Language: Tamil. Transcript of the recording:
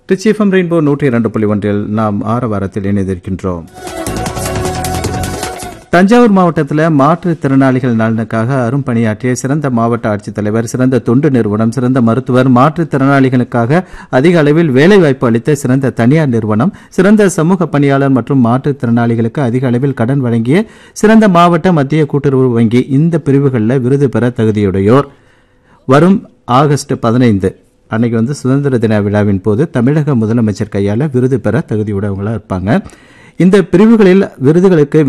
ரிச்சிஎஃப்எம் ரெயின்போ நூற்றி இரண்டு புள்ளி ஒன்றில் நாம் ஆரவாரத்தில் இணைந்திருக்கின்றோம் தஞ்சாவூர் மாவட்டத்தில் மாற்றுத்திறனாளிகள் நலனுக்காக அரும்பணியாற்றிய சிறந்த மாவட்ட ஆட்சித்தலைவர் சிறந்த தொண்டு நிறுவனம் சிறந்த மருத்துவர் மாற்றுத்திறனாளிகளுக்காக அதிக அளவில் வேலைவாய்ப்பு அளித்த சிறந்த தனியார் நிறுவனம் சிறந்த சமூக பணியாளர் மற்றும் மாற்றுத்திறனாளிகளுக்கு அதிக அளவில் கடன் வழங்கிய சிறந்த மாவட்ட மத்திய கூட்டுறவு வங்கி இந்த பிரிவுகளில் விருது பெற தகுதியுடையோர் வரும் ஆகஸ்ட் பதினைந்து அன்னைக்கு வந்து சுதந்திர தின விழாவின் போது தமிழக முதலமைச்சர் கையால விருது பெற தகுதியுடையவங்களா இருப்பாங்க இந்த பிரிவுகளில் விருதுகளுக்கு